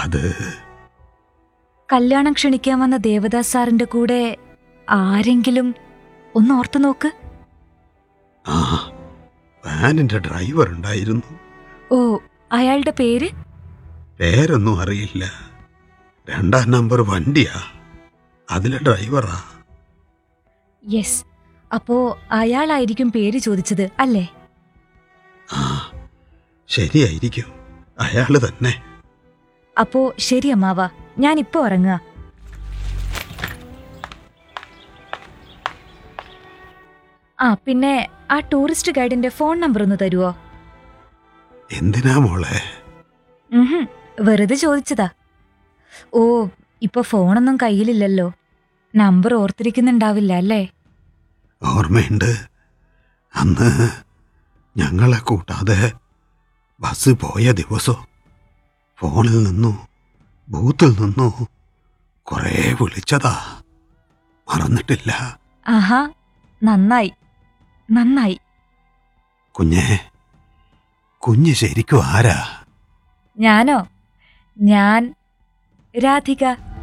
അത് കല്യാണം ക്ഷണിക്കാൻ വന്ന ദേവദാസ് സാറിന്റെ കൂടെ ആരെങ്കിലും ഒന്ന് ഓർത്തു നോക്ക് ആ വാനിന്റെ ഡ്രൈവർ ഉണ്ടായിരുന്നു ഓ അയാളുടെ പേര് പേരൊന്നും അറിയില്ല രണ്ടാം നമ്പർ വണ്ടിയാ അതിലെ ഡ്രൈവറാ യെസ് അപ്പോ അയാളായിരിക്കും പേര് ചോദിച്ചത് അല്ലേ ആ ശരിയായിരിക്കും അയാള് തന്നെ അപ്പോ ശരി അമ്മാവ ഞാൻ ഇപ്പൊ ഉറങ്ങുക ആ പിന്നെ ആ ടൂറിസ്റ്റ് ഗൈഡിന്റെ ഫോൺ നമ്പർ ഒന്ന് തരുവോ എന്തിനാ മോളെ ഉഹും, വെറുതെ ചോദിച്ചതാ ഓ ഇപ്പൊ ഫോണൊന്നും കയ്യിലില്ലല്ലോ നമ്പർ ഓർത്തിരിക്കുന്നുണ്ടാവില്ല അല്ലേ ഓർമ്മയുണ്ട് അന്ന് ഞങ്ങളെ കൂട്ടാതെ ബസ് പോയ ദിവസം ഫോണിൽ നിന്നു ബൂത്തിൽ നിന്നു കുറേ വിളിച്ചതാ മറന്നിട്ടില്ല ആഹാ നന്നായി നന്നായി കുഞ്ഞെ കുഞ്ഞ് ശരിക്കും ആരാ ഞാനോ ഞാൻ രാധിക